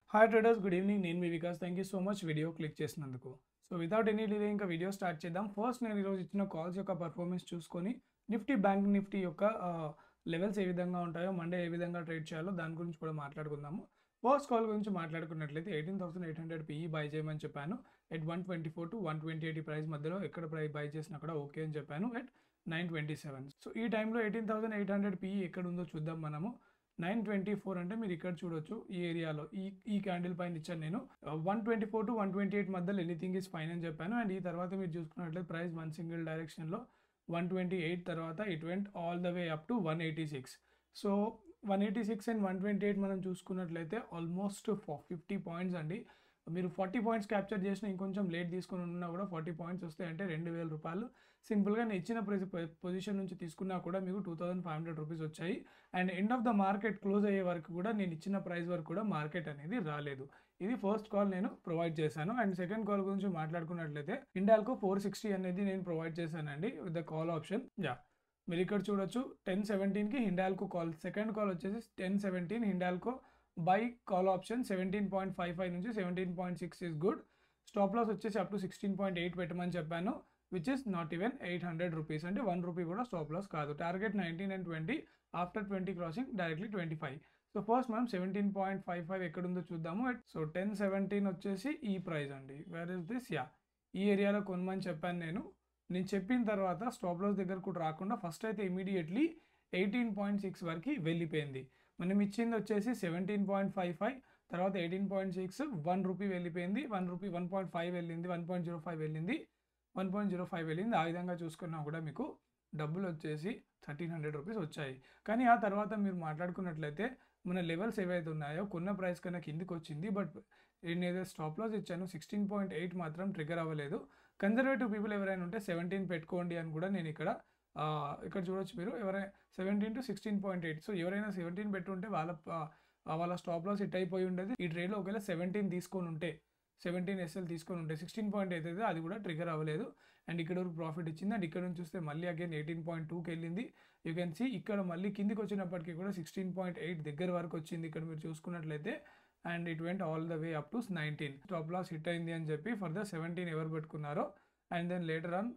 hi traders good evening నేను మీ Vikas thank you so much video click చేసినందుకు so without any delay ఇంకా video start చేద్దాం first నేను ఈరోజు ఇచ్చిన కాల్స్ యొక్క పర్ఫార్మెన్స్ చూసుకొని నిఫ్టీ బ్యాంక్ నిఫ్టీ యొక్క లెవెల్స్ ఏ విధంగా ఉంటాయో మండే ఏ విధంగా ట్రేడ్ చేయాలో దాని గురించి కూడా మాట్లాడుకుందాము ఫస్ట్ కాల్ గురించి మాట్లాడుకున్నట్లయితే eighteen thousand eight hundred PE buy చేయమని చెప్పాను at one twenty four to one twenty eighty price మధ్యలో ఎక్కడ ప్రైస్ బై చేసినా కూడా ఓకే అని చెప్పాను at nine twenty seven so ఈ టైంలో eighteen thousand eight hundred PE ఎక్కడ ఉందో చూద్దాం మనము నైన్ ట్వంటీ ఫోర్ అంటే మీరు ఇక్కడ చూడొచ్చు ఈ ఏరియాలో ఈ ఈ క్యాండిల్ పైన ఇచ్చాను నేను one twenty four to one twenty eight మధ్యలో ఎనీథింగ్ ఇస్ ఫైన్ అని చెప్పాను అండ్ ఈ తర్వాత మీరు చూసుకున్నట్లయితే ప్రైస్ వన్ సింగిల్ డైరెక్షన్లో వన్ ట్వంటీ ఎయిట్ తర్వాత it went all the way up to one eighty six so one eighty six and one twenty eight మనం చూసుకున్నట్లయితే ఆల్మోస్ట్ ఫిఫ్టీ పాయింట్స్ అండి మీరు ఫార్టీ పాయింట్స్ క్యాప్చర్ చేసిన ఇంకొంచెం లేట్ తీసుకుని ఉన్నా కూడా ఫార్టీ పాయింట్స్ వస్తాయి అంటే రెండు వేల రూపాయలు సింపుల్గా నేను ఇచ్చిన పొజిషన్ నుంచి తీసుకున్నా కూడా మీకు two thousand five hundred rupees వచ్చాయి and end of the market close అయ్యే వరకు కూడా నేను ఇచ్చిన ప్రైస్ వరకు కూడా మార్కెట్ అనేది రాలేదు ఇది ఫస్ట్ కాల్ నేను ప్రొవైడ్ చేశాను అండ్ సెకండ్ కాల్ గురించి మాట్లాడుకున్నట్లయితే ఇండాల్కో ఫోర్ సిక్స్టీ అనేది నేను ప్రొవైడ్ చేశానండి with the call option yeah మీరు ఇక్కడ చూడొచ్చు టెన్ సెవెంటీన్కి హిండాల్కో కాల్ సెకండ్ కాల్ వచ్చేసి ten seventeen Hindalco buy call option seventeen point five five నుంచి seventeen point six is good stop loss వచ్చేసి up to sixteen point eight పెట్టమని చెప్పాను which is not even eight hundred rupees అంటే one rupee కూడా stop loss కాదు target nineteen and twenty after twenty crossing directly twenty five so first మనం seventeen point five five ఎక్కడుందో చూద్దాము so ten seventeen వచ్చేసి ఈ ప్రైస్ అండి where is this yeah ఈ ఏరియాలో కొనమని చెప్పాను నేను నేను చెప్పిన తర్వాత స్టాప్ లాస్ దగ్గర కూడా రాకుండా ఫస్ట్ అయితే ఇమీడియట్లీ ఎయిటీన్ పాయింట్ సిక్స్ వరకు వెళ్ళిపోయింది మనం ఇచ్చింది వచ్చేసి సెవెంటీన్ పాయింట్ ఫైవ్ ఫైవ్ తర్వాత eighteen point six one rupee వెళ్ళిపోయింది one rupee one point five వెళ్ళింది వన్ పాయింట్ జీరో ఫైవ్ వెళ్ళింది వన్ పాయింట్ జీరో ఫైవ్ వెళ్ళింది ఆ విధంగా చూసుకున్నా కూడా మీకు డబ్బులు వచ్చేసి థర్టీన్ హండ్రెడ్ రూపీస్ వచ్చాయి కానీ ఆ తర్వాత మీరు మాట్లాడుకున్నట్లయితే మన లెవెల్స్ ఏవైతే ఉన్నాయో కొన్న ప్రైస్ కన్నా కిందికి వచ్చింది బట్ నేను ఏదైతే స్టాప్ లాస్ ఇచ్చాను సిక్స్టీన్ పాయింట్ ఎయిట్ మాత్రం ట్రిగర్ అవ్వలేదు కన్జర్వేటివ్ పీపుల్ ఎవరైనా ఉంటే సెవెంటీన్ పెట్టుకోండి అని కూడా నేను ఇక్కడ ఇక్కడ చూడొచ్చు మీరు ఎవరైనా seventeen to sixteen point eight so ఎవరైనా సెవెంటీన్ పెట్టుంటే వాళ్ళ వాళ్ళ స్టాప్ లాస్ హిట్ అయిపోయి ఉండేది ఈ ట్రేడ్లో ఒకవేళ సెవెంటీన్ తీసుకొని ఉంటే సెవెంటీన్ ఎస్ఎల్ తీసుకొని ఉంటే సిక్స్టీన్ పాయింట్ ఎయిట్ అయితే అది కూడా ట్రిగర్ అవ్వలేదు అండ్ ఇక్కడ వరకు ప్రాఫిట్ ఇచ్చింది అండ్ ఇక్కడ నుంచి చూస్తే మళ్ళీ అగైన్ ఎయిటీన్ పాయింట్ టూకి వెళ్ళింది యూ కెన్ సీ ఇక్కడ మళ్ళీ కిందికి వచ్చినప్పటికీ కూడా సిక్స్టీన్ పాయింట్ ఎయిట్ దగ్గర వరకు వచ్చింది ఇక్కడ మీరు చూసుకున్నట్లయితే and it went all the way up to nineteen stop loss hit అయింది అని చెప్పి ఫర్దర్ సెవెంటీన్ ఎవరు పెట్టుకున్నారో అండ్ దెన్ లేటర్ ఆన్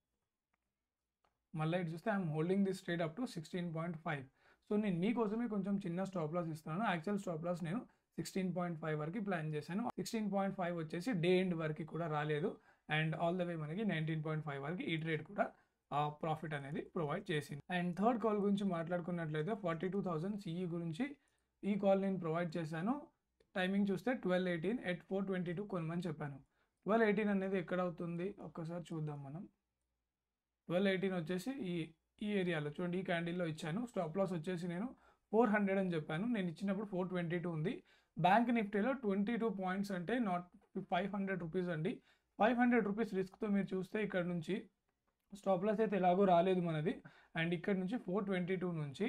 మళ్ళీ ఇటు చూస్తే I'm holding this straight up to sixteen point five so నేను మీకోసమే కొంచెం చిన్న స్టాప్ లాస్ ఇస్తున్నాను యాక్చువల్ స్టాప్ లాస్ నేను సిక్స్టీన్ పాయింట్ ఫైవ్ వరకు ప్లాన్ చేశాను సిక్స్టీన్ పాయింట్ ఫైవ్ వచ్చేసి డే ఎండ్ వరకు కూడా రాలేదు అండ్ ఆల్ ద వే మనకి నైన్టీన్ పాయింట్ ఫైవ్ వరకు ఈ ట్రేడ్ కూడా ప్రాఫిట్ అనేది ప్రొవైడ్ చేసింది అండ్ థర్డ్ కాల్ గురించి మాట్లాడుకున్నట్లయితే ఫార్టీ టూ థౌసండ్ సిఈ గురించి ఈ కాల్ నేను ప్రొవైడ్ చేశాను టైమింగ్ చూస్తే twelve eighteen at four twenty two కొనమని చెప్పాను ట్వెల్వ్ ఎయిటీన్ అనేది ఎక్కడ అవుతుంది ఒక్కసారి చూద్దాం మనం ట్వెల్వ్ ఎయిటీన్ వచ్చేసి ఈ ఈ ఏరియాలో చూడండి ఈ క్యాండిల్లో ఇచ్చాను స్టాప్ లాస్ వచ్చేసి నేను ఫోర్ హండ్రెడ్ అని చెప్పాను నేను ఇచ్చినప్పుడు ఫోర్ ట్వంటీ టూ ఉంది బ్యాంక్ నిఫ్టీలో ట్వంటీ టూ పాయింట్స్ అంటే నాట్ ఫైవ్ హండ్రెడ్ రూపీస్ అండి ఫైవ్ హండ్రెడ్ రూపీస్ రిస్క్తో మీరు చూస్తే ఇక్కడ నుంచి స్టాప్ లాస్ అయితే ఎలాగో రాలేదు మనది అండ్ ఇక్కడ నుంచి ఫోర్ ట్వంటీ టూ నుంచి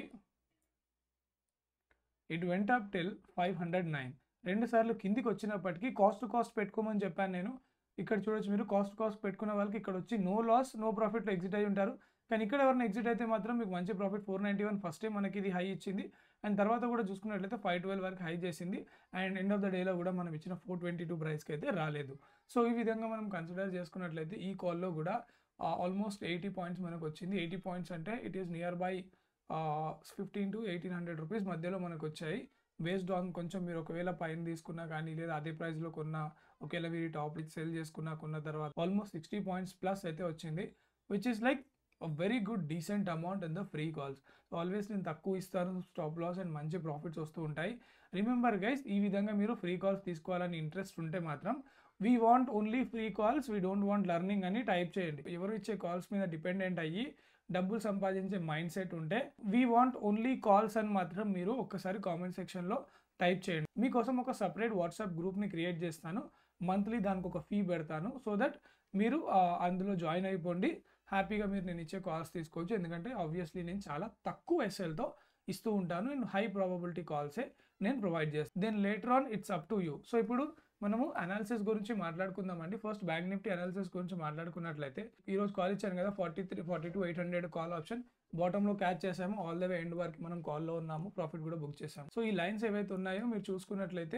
it went up till five hundred nine రెండు సార్లు కిందికి వచ్చినప్పటికీ కాస్ట్ కాస్ట్ పెట్టుకోమని చెప్పాను నేను ఇక్కడ చూడొచ్చు మీరు కాస్ట్ కాస్ట్ పెట్టుకున్న వాళ్ళకి ఇక్కడ వచ్చి నో లాస్ నో ప్రాఫిట్లో ఎగ్జిట్ అయి ఉంటారు కానీ ఇక్కడ ఎవరైనా ఎగ్జిట్ అయితే మాత్రం మీకు మంచి profit four ninety one first time మనకి ఇది హై ఇచ్చింది అండ్ తర్వాత కూడా చూసుకున్నట్లయితే ఫైవ్ ట్వెల్వ్ వరకు హై చేసింది అండ్ ఎండ్ ఆఫ్ ద డేలో కూడా మనం ఇచ్చిన ఫోర్ ట్వంటీ టూ ప్రైస్కి అయితే రాలేదు సో ఈ విధంగా మనం కన్సిడర్ చేసుకున్నట్లయితే ఈ కాల్లో కూడా ఆల్మోస్ట్ ఎయిటీ పాయింట్స్ మనకు వచ్చింది ఎయిటీ పాయింట్స్ అంటే it is near by fifteen to eighteen hundred rupees మధ్యలో మనకు వచ్చాయి బేస్డ్ ఆన్ కొంచెం మీరు ఒకవేళ పైన తీసుకున్నా కానీ లేదా అదే ప్రైస్లో కొన్నా ఒకవేళ మీరు టాప్ సెల్ చేసుకున్నా కొన్న తర్వాత ఆల్మోస్ట్ సిక్స్టీ పాయింట్స్ ప్లస్ అయితే వచ్చింది which is like very good decent amount in the free calls always నేను తక్కువ ఇస్తాను స్టాప్ లాస్ అండ్ మంచి ప్రాఫిట్స్ వస్తూ ఉంటాయి రిమెంబర్ గైస్ ఈ విధంగా మీరు ఫ్రీ కాల్స్ తీసుకోవాలని ఇంట్రెస్ట్ ఉంటే మాత్రం we want only free calls we don't want learning అని టైప్ చేయండి ఎవరు ఇచ్చే కాల్స్ మీద డిపెండెంట్ అయ్యి డబ్బులు సంపాదించే మైండ్ సెట్ ఉంటే వీ వాంట్ ఓన్లీ కాల్స్ అని మాత్రం మీరు ఒక్కసారి కామెంట్ సెక్షన్లో టైప్ చేయండి మీకోసం ఒక సపరేట్ వాట్సాప్ గ్రూప్ని క్రియేట్ చేస్తాను మంత్లీ దానికి ఒక ఫీ పెడతాను సో దట్ మీరు అందులో జాయిన్ అయిపోండి హ్యాపీగా మీరు నేను ఇచ్చే కాల్స్ తీసుకోవచ్చు ఎందుకంటే ఆబ్వియస్లీ నేను చాలా తక్కువ ఎస్ఎల్తో ఇస్తూ ఉంటాను అండ్ హై ప్రాబబిలిటీ కాల్సే నేను ప్రొవైడ్ చేస్తాను then later on it's up to you so ఇప్పుడు మనము అనాలిసిస్ గురించి మాట్లాడుకుందామండి ఫస్ట్ బ్యాంక్ నిఫ్టీ అనాలిసిస్ గురించి మాట్లాడుకున్నట్లయితే ఈ రోజు కాల్ ఇచ్చాను కదా forty three forty two eight hundred call option బాటంలో క్యాచ్ చేసాము ఆల్ ద వే ఎండ్ వరకు మనం కాల్లో ఉన్నాము ప్రాఫిట్ కూడా బుక్ చేసాము సో ఈ లైన్స్ ఏవైతే ఉన్నాయో మీరు చూసుకున్నట్లయితే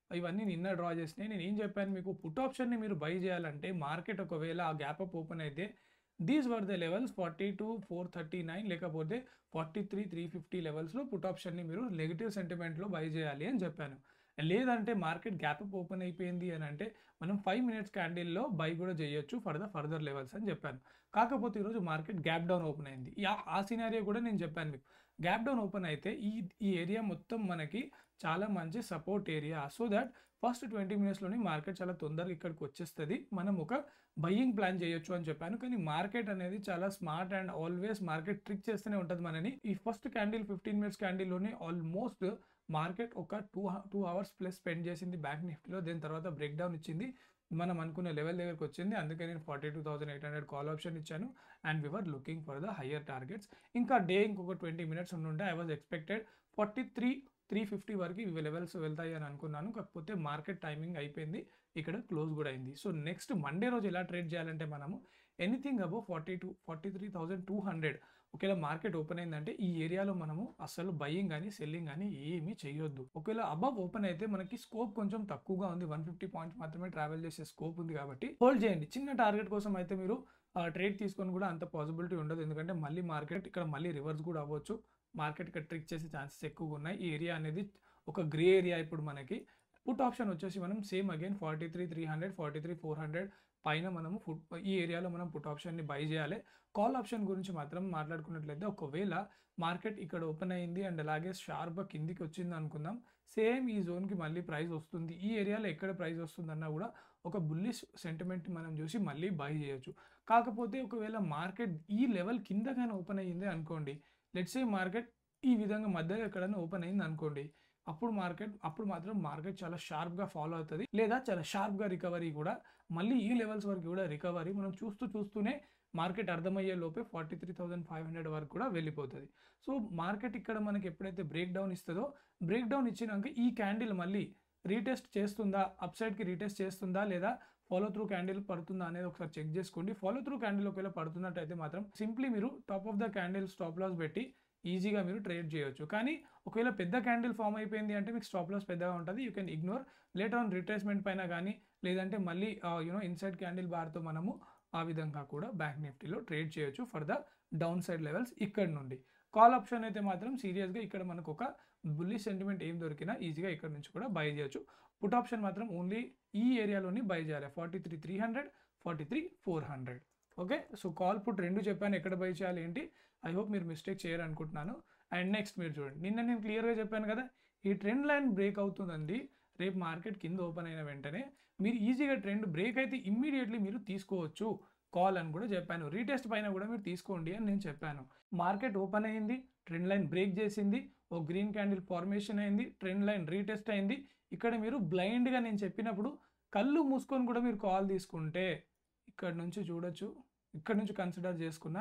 ఇవన్నీ నిన్న డ్రా చేసినాయి నేను ఏం చెప్పాను మీకు పుట్ ఆప్షన్ని మీరు బై చేయాలంటే మార్కెట్ ఒకవేళ ఆ గ్యాప్ అప్ ఓపెన్ అయితే these were the levels forty two four thirty nine లేకపోతే ఫార్టీ త్రీ త్రీ ఫిఫ్టీ లెవెల్స్లో పుట్ ఆప్షన్ని మీరు నెగిటివ్ సెంటిమెంట్లో బై చేయాలి అని చెప్పాను లేదంటే మార్కెట్ గ్యాప్ అప్ ఓపెన్ అయిపోయింది అని అంటే మనం ఫైవ్ మినిట్స్ క్యాండిల్లో బై కూడా చేయొచ్చు ఫర్ ద ఫర్దర్ లెవెల్స్ అని చెప్పాను కాకపోతే ఈరోజు మార్కెట్ గ్యాప్ డౌన్ ఓపెన్ అయింది ఆ- ఆ సినారియో కూడా నేను చెప్పాను మీకు గ్యాప్ డౌన్ ఓపెన్ అయితే ఈ ఈ ఏరియా మొత్తం మనకి చాలా మంచి support area so that first twenty మినిట్స్లోని మార్కెట్ చాలా తొందరగా ఇక్కడికి వచ్చేస్తుంది మనం ఒక బయ్యింగ్ ప్లాన్ చేయొచ్చు అని చెప్పాను కానీ మార్కెట్ అనేది చాలా smart and always market trick చేస్తూనే ఉంటుంది మనని ఈ ఫస్ట్ క్యాండిల్ ఫిఫ్టీన్ మినిట్స్ క్యాండిల్లోనే ఆల్మోస్ట్ మార్కెట్ ఒక two two hours plus spend చేసింది బ్యాంక్ నిఫ్టీలో దాని తర్వాత బ్రేక్ డౌన్ ఇచ్చింది మనం అనుకున్న లెవెల్ దగ్గరకు వచ్చింది అందుకే నేను forty two thousand eight hundred call option ఇచ్చాను and we were looking for the higher targets ఇంకా డే ఇంకొక ట్వంటీ మినిట్స్ ఉండుంటే I was expected forty three three fifty వరకు ఇవి లెవెల్స్ వెళ్తాయి అని అనుకున్నాను కాకపోతే మార్కెట్ టైమింగ్ అయిపోయింది ఇక్కడ క్లోజ్ కూడా అయింది సో నెక్స్ట్ మండే రోజు ఎలా ట్రేడ్ చేయాలంటే మనము anything above forty two forty three thousand two hundred ఒకవేళ మార్కెట్ ఓపెన్ అయిందంటే ఈ ఏరియాలో మనము అసలు బయింగ్ కానీ సెల్లింగ్ కానీ ఏమీ చేయొద్దు ఒకవేళ అబవ్ ఓపెన్ అయితే మనకి స్కోప్ కొంచెం తక్కువగా ఉంది వన్ ఫిఫ్టీ పాయింట్స్ మాత్రమే ట్రావెల్ చేసే స్కోప్ ఉంది కాబట్టి హోల్డ్ చేయండి చిన్న టార్గెట్ కోసం అయితే మీరు ట్రేడ్ తీసుకొని కూడా అంత పాసిబిలిటీ ఉండదు ఎందుకంటే మళ్ళీ మార్కెట్ ఇక్కడ మళ్ళీ రివర్స్ కూడా అవ్వచ్చు మార్కెట్ ఇక్కడ ట్రిక్ చేసే ఛాన్సెస్ ఎక్కువగా ఉన్నాయి ఈ ఏరియా అనేది ఒక గ్రే ఏరియా ఇప్పుడు మనకి పుట్ ఆప్షన్ వచ్చేసి మనం same again forty three three hundred forty three four hundred పైన మనము ఫుట్ ఈ ఏరియాలో మనం పుట్ ఆప్షన్ని బై చేయాలి కాల్ ఆప్షన్ గురించి మాత్రం మాట్లాడుకున్నట్లయితే ఒకవేళ మార్కెట్ ఇక్కడ ఓపెన్ అయింది అండ్ అలాగే షార్ప్గా కిందికి వచ్చింది అనుకుందాం సేమ్ ఈ జోన్కి మళ్ళీ ప్రైస్ వస్తుంది ఈ ఏరియాలో ఎక్కడ ప్రైస్ వస్తుందన్నా కూడా ఒక బుల్లిష్ సెంటిమెంట్ మనం చూసి మళ్ళీ బై చేయొచ్చు కాకపోతే ఒకవేళ మార్కెట్ ఈ లెవెల్ కిందకైనా ఓపెన్ అయ్యింది అనుకోండి లెట్స్ ఏ మార్కెట్ ఈ విధంగా మధ్యలో ఎక్కడైనా ఓపెన్ అయింది అనుకోండి అప్పుడు మార్కెట్ అప్పుడు మాత్రం మార్కెట్ చాలా షార్ప్గా ఫాలో అవుతుంది లేదా చాలా షార్ప్గా రికవరీ కూడా మళ్ళీ ఈ లెవెల్స్ వరకు కూడా రికవరీ మనం చూస్తూ చూస్తూనే మార్కెట్ అర్థమయ్యే లోపే forty three thousand five hundred వరకు కూడా వెళ్ళిపోతుంది సో మార్కెట్ ఇక్కడ మనకి ఎప్పుడైతే బ్రేక్ డౌన్ ఇస్తుందో బ్రేక్ డౌన్ ఇచ్చినాక ఈ క్యాండిల్ మళ్ళీ రీటెస్ట్ చేస్తుందా అప్ సైడ్కి రీటెస్ట్ చేస్తుందా లేదా ఫాలో త్రూ క్యాండిల్ పడుతుందా అనేది ఒకసారి చెక్ చేసుకోండి ఫాలో త్రూ క్యాండిల్ ఒకవేళ పడుతున్నట్టయితే మాత్రం సింప్లీ మీరు top of the candle stop loss పెట్టి ఈజీగా మీరు ట్రేడ్ చేయొచ్చు కానీ ఒకవేళ పెద్ద క్యాండిల్ ఫామ్ అయిపోయింది అంటే మీకు స్టాప్ లాస్ పెద్దగా ఉంటుంది you can ignore later on retracement పైన కానీ లేదంటే మళ్ళీ యూనో ఇన్సైడ్ క్యాండిల్ బార్తో మనము ఆ విధంగా కూడా బ్యాంక్ నిఫ్టీలో ట్రేడ్ చేయొచ్చు for the downside levels ఇక్కడ నుండి కాల్ ఆప్షన్ అయితే మాత్రం సీరియస్గా ఇక్కడ మనకు ఒక బుల్లి సెంటిమెంట్ ఏం దొరికినా ఈజీగా ఇక్కడ నుంచి కూడా బై చేయొచ్చు పుట్ ఆప్షన్ మాత్రం ఓన్లీ ఈ ఏరియాలోని బై చేయాలి forty three three hundred forty three four hundred okay so call put రెండు చెప్పాను ఎక్కడ బై చేయాలి ఏంటి ఐ హోప్ మీరు మిస్టేక్ చేయరనుకుంటున్నాను అండ్ నెక్స్ట్ మీరు చూడండి నిన్న నేను క్లియర్గా చెప్పాను కదా ఈ ట్రెండ్ లైన్ బ్రేక్ అవుతుందండి రేపు మార్కెట్ కింద ఓపెన్ అయిన వెంటనే మీరు ఈజీగా ట్రెండ్ బ్రేక్ అయితే ఇమ్మీడియట్లీ మీరు తీసుకోవచ్చు కాల్ అని కూడా చెప్పాను రీటెస్ట్ పైన కూడా మీరు తీసుకోండి అని నేను చెప్పాను మార్కెట్ ఓపెన్ అయింది ట్రెండ్ లైన్ బ్రేక్ చేసింది ఓ గ్రీన్ క్యాండిల్ ఫార్మేషన్ అయింది ట్రెండ్ లైన్ రీటెస్ట్ అయింది ఇక్కడ మీరు బ్లైండ్గా నేను చెప్పినప్పుడు కళ్ళు మూసుకొని కూడా మీరు కాల్ తీసుకుంటే ఇక్కడ నుంచి చూడొచ్చు ఇక్కడ నుంచి కన్సిడర్ చేసుకున్న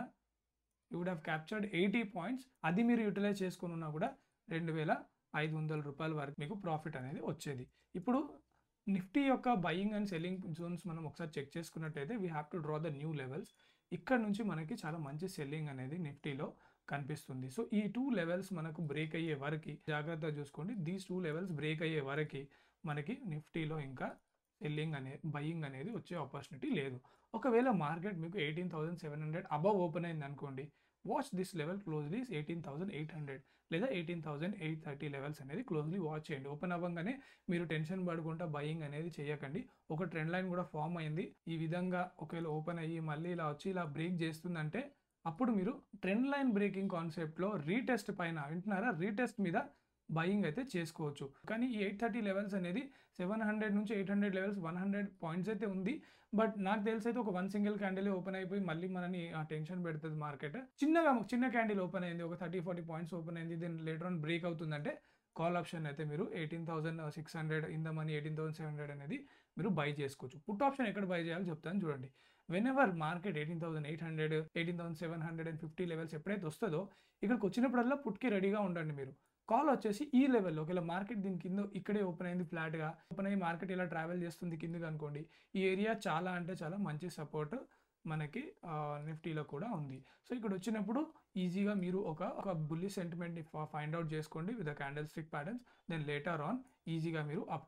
you would have captured eighty points అది మీరు యూటిలైజ్ చేసుకుని ఉన్నా కూడా రెండు వేల ఐదు వందల రూపాయల వరకు మీకు ప్రాఫిట్ అనేది వచ్చేది ఇప్పుడు నిఫ్టీ యొక్క బయింగ్ అండ్ సెల్లింగ్ జోన్స్ మనం ఒకసారి చెక్ చేసుకున్నట్టయితే we have to draw the new levels ఇక్కడ నుంచి మనకి చాలా మంచి సెల్లింగ్ అనేది నిఫ్టీలో కనిపిస్తుంది సో ఈ టూ లెవెల్స్ మనకు బ్రేక్ అయ్యే వరకు జాగ్రత్తగా చూసుకోండి దీస్ టూ లెవెల్స్ బ్రేక్ అయ్యే వరకు మనకి నిఫ్టీలో ఇంకా సెల్లింగ్ అనే బయింగ్ అనేది వచ్చే ఆపర్చునిటీ లేదు ఒకవేళ మార్కెట్ మీకు eighteen thousand seven hundred above open అయింది అనుకోండి watch this level closely eighteen thousand eight hundred లేదా eighteen thousand eight thirty levels అనేది క్లోజ్లీ వాచ్ చేయండి ఓపెన్ అవ్వగానే మీరు టెన్షన్ పడుకుంటా బయింగ్ అనేది చేయకండి ఒక ట్రెండ్ లైన్ కూడా ఫామ్ అయింది ఈ విధంగా ఒకవేళ ఓపెన్ అయ్యి మళ్ళీ ఇలా వచ్చి ఇలా బ్రేక్ చేస్తుందంటే అప్పుడు మీరు ట్రెండ్ లైన్ బ్రేకింగ్ కాన్సెప్ట్లో రీటెస్ట్ పైన వింటున్నారా రీటెస్ట్ మీద బయింగ్ అయితే చేసుకోవచ్చు కానీ ఈ ఎయిట్ థర్టీ లెవెల్స్ అనేది సెవెన్ హండ్రెడ్ నుంచి eight hundred levels one hundred points అయితే ఉంది బట్ నాకు తెలిసి అయితే ఒక వన్ సింగిల్ క్యాండిల్ ఓపెన్ అయిపోయి మళ్ళీ మనని ఆ టెన్షన్ పెడుతుంది మార్కెట్ చిన్నగా చిన్న క్యాండిల్ ఓపెన్ అయింది ఒక థర్టీ ఫార్టీ పాయింట్స్ ఓపెన్ అయింది దీని లేటర్ ఆన్ బ్రేక్ అవుతుందంటే కాల్ ఆప్షన్ అయితే మీరు eighteen thousand six hundred in the money eighteen thousand seven hundred అనేది మీరు బై చేసుకోవచ్చు పుట్ ఆప్షన్ ఎక్కడ బై చేయాలో చెప్తాను చూడండి whenever market eighteen thousand eight hundred eighteen thousand seven hundred and fifty levels ఎప్పుడైతే వస్తుందో ఇక్కడికి వచ్చినప్పుడల్లా పుట్కి రెడీగా ఉండండి మీరు కాల్ వచ్చేసి ఈ లెవెల్లో ఒకవేళ మార్కెట్ దీని కింద ఇక్కడే ఓపెన్ అయింది ఫ్లాట్గా ఓపెన్ అయ్యి మార్కెట్ ఇలా ట్రావెల్ చేస్తుంది కిందకి అనుకోండి ఈ ఏరియా చాలా అంటే చాలా మంచి సపోర్ట్ మనకి నిఫ్టీలో కూడా ఉంది సో ఇక్కడ వచ్చినప్పుడు ఈజీగా మీరు ఒక ఒక బుల్లి సెంటిమెంట్ని ఫైండ్ అవుట్ చేసుకోండి with candlestick patterns then later on ఈజీగా మీరు up to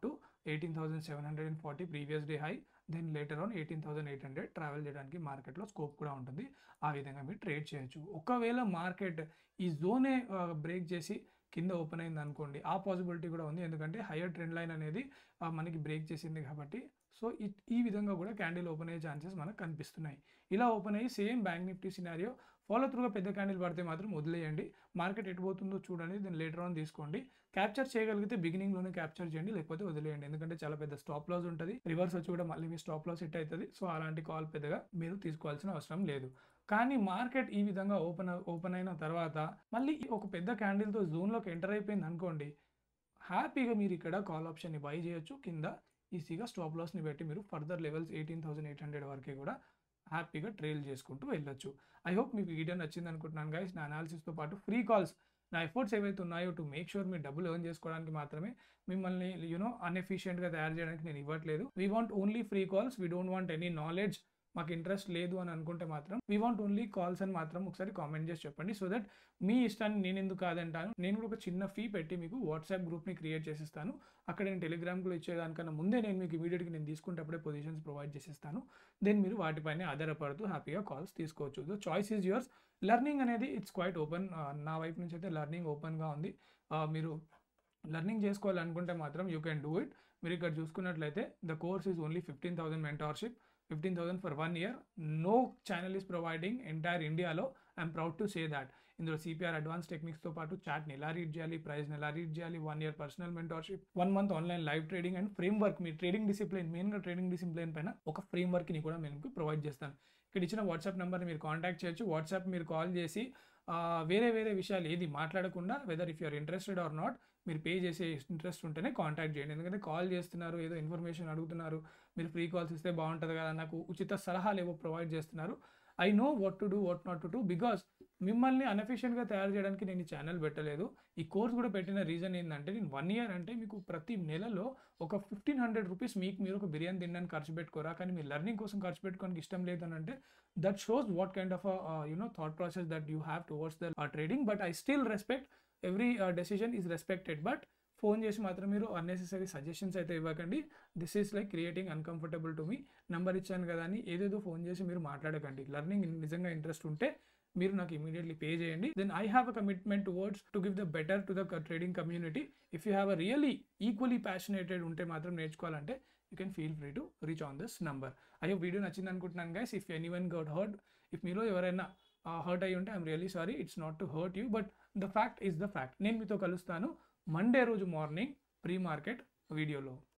eighteen thousand seven hundred and forty previous day high then later on eighteen thousand eight hundred travel చేయడానికి మార్కెట్లో స్కోప్ కూడా ఉంటుంది ఆ విధంగా మీరు ట్రేడ్ చేయొచ్చు ఒకవేళ మార్కెట్ ఈ జోనే బ్రేక్ చేసి కింద ఓపెన్ అయింది అనుకోండి ఆ పాసిబిలిటీ కూడా ఉంది ఎందుకంటే హయ్యర్ ట్రెండ్ లైన్ అనేది ఆ, మనకి బ్రేక్ చేసింది కాబట్టి సో ఈ ఈ విధంగా కూడా క్యాండిల్ ఓపెన్ అయ్యే ఛాన్సెస్ మనకు కనిపిస్తున్నాయి ఇలా ఓపెన్ అయ్యి same bank Nifty scenario follow త్రూగా పెద్ద క్యాండిల్ పడితే మాత్రం వదిలేయండి మార్కెట్ ఎటు పోతుందో చూడండి దీన్ని లేటర్ ఆన్ తీసుకోండి క్యాప్చర్ చేయగలిగితే బిగినింగ్లోనే క్యాప్చర్ చేయండి లేకపోతే వదిలేయండి ఎందుకంటే చాలా పెద్ద స్టాప్ లాస్ ఉంటుంది రివర్స్ వచ్చి కూడా మళ్ళీ మీ స్టాప్ లాస్ హిట్ అవుతుంది సో అలాంటి కాల్ పెద్దగా మీరు తీసుకోవాల్సిన అవసరం లేదు కానీ మార్కెట్ ఈ విధంగా ఓపెన్ ఓపెన్ అయిన తర్వాత మళ్ళీ ఒక పెద్ద క్యాండిల్తో జోన్లోకి ఎంటర్ అయిపోయింది అనుకోండి హ్యాపీగా మీరు ఇక్కడ కాల్ ఆప్షన్ని బై చేయొచ్చు కింద ఈజీగా స్టాప్ లాస్ని పెట్టి మీరు further levels eighteen thousand eight hundred వరకు కూడా హ్యాపీగా ట్రైల్ చేసుకుంటూ వెళ్ళొచ్చు ఐ హోప్ మీకు వీడియో నచ్చింది అనుకుంటున్నాను గైస్ నా అనాలిసిస్తో పాటు ఫ్రీ కాల్స్ నా ఎఫర్ట్స్ ఏవైతే ఉన్నాయో టు మేక్ షూర్ మీ డబ్బులు ఎర్న్ చేసుకోవడానికి మాత్రమే మిమ్మల్ని యూనో అన్ఎఫిషియెంట్గా తయారు చేయడానికి నేను ఇవ్వట్లేదు we want only free calls we don't want any knowledge మాకు ఇంట్రెస్ట్ లేదు అని అనుకుంటే మాత్రం వీ వాంట్ ఓన్లీ కాల్స్ అని మాత్రం ఒకసారి కామెంట్ చేసి చెప్పండి సో దట్ మీ ఇష్టాన్ని నేను ఎందుకు కాదంటాను నేను కూడా ఒక చిన్న ఫీ పెట్టి మీకు వాట్సాప్ గ్రూప్ని క్రియేట్ చేసిస్తాను అక్కడ నేను టెలిగ్రామ్లో ఇచ్చేదానికన్నా ముందే నేను మీకు ఇమీడియట్గా నేను తీసుకుంటప్పుడే పొజిషన్స్ ప్రొవైడ్ చేసిస్తాను దెన్ మీరు వాటిపైన ఆధారపడుతూ హ్యాపీగా కాల్స్ తీసుకోవచ్చు the choice is yours learning అనేది ఇట్స్ క్వైట్ ఓపెన్ నా వైపు నుంచి అయితే లెర్నింగ్ ఓపెన్గా ఉంది ఆ, మీరు లెర్నింగ్ చేసుకోవాలనుకుంటే మాత్రం యూ కెన్ డూ ఇట్ మీరు ఇక్కడ చూసుకున్నట్లయితే the course is only fifteen thousand mentorship fifteen thousand for one year no channel is providing entire ఇండియాలో I'm proud to say that ఇందులో సిపిఆర్ అడ్వాన్స్ టెక్నిక్స్తో పాటు చాట్ని ఎలా రీడ్ చేయాలి ప్రైస్ని ఎలా రీడ్ చేయాలి one year personal mentorship one month online live trading and framework మీ ట్రేడింగ్ డిసిప్లిన్ మెయిన్గా ట్రేడింగ్ డిసిప్లిన్ పైన ఒక ఫ్రేమ్ వర్క్ని కూడా నేను మీకు ప్రొవైడ్ చేస్తాను ఇక్కడ ఇచ్చిన వాట్సాప్ నెంబర్ని మీరు కాంటాక్ట్ చేయొచ్చు వాట్సాప్ మీరు కాల్ చేసి ఆ, వేరే వేరే విషయాలు ఏది మాట్లాడకుండా whether if you're interested or not మీరు పే చేసే ఇంట్రెస్ట్ ఉంటేనే కాంటాక్ట్ చేయండి ఎందుకంటే కాల్ చేస్తున్నారు ఏదో ఇన్ఫర్మేషన్ అడుగుతున్నారు మీరు ఫ్రీ కాల్స్ ఇస్తే బాగుంటుంది కదా నాకు ఉచిత సలహాలు ఏవో ప్రొవైడ్ చేస్తున్నారు I know what to do what not to do because మిమ్మల్ని అన్ఎఫిషియెంట్గా తయారు చేయడానికి నేను ఈ ఛానల్ పెట్టలేదు ఈ కోర్స్ కూడా పెట్టిన రీజన్ ఏంటంటే నేను వన్ ఇయర్ అంటే మీకు ప్రతి నెలలో ఒక ఫిఫ్టీన్ హండ్రెడ్ రూపీస్ మీకు మీరు ఒక బిర్యానీ తినడానికి ఖర్చు పెట్టుకోరా కానీ మీరు లెర్నింగ్ కోసం ఖర్చు పెట్టుకోవడానికి ఇష్టం లేదు అని అంటే that shows what kind of you know thought process that you have towards the trading but I still respect every decision is respected but phone చేసి మాత్రం మీరు అన్నెసెసరీ సజెషన్స్ అయితే ఇవ్వకండి this is like creating uncomfortable to me number ఇచ్చాను కదా అని ఏదేదో phone చేసి మీరు మాట్లాడకండి లెర్నింగ్ నిజంగా ఇంట్రెస్ట్ ఉంటే మీరు నాకు ఇమీడియట్లీ పే చేయండి then I have a commitment towards to give the better to the trading community if you have a really equally passionated ఉంటే మాత్రం నేర్చుకోవాలంటే you can feel free to reach on this number అయ్యో video నచ్చింది అనుకుంటున్నాను guys if any one got hurt if మీలో ఎవరైనా hurt అయ్యి ఉంటే I'm really sorry it's not to hurt you but the fact is the fact నేను మీతో కలుస్తాను మండే రోజు మార్నింగ్ ప్రీ మార్కెట్ వీడియోలో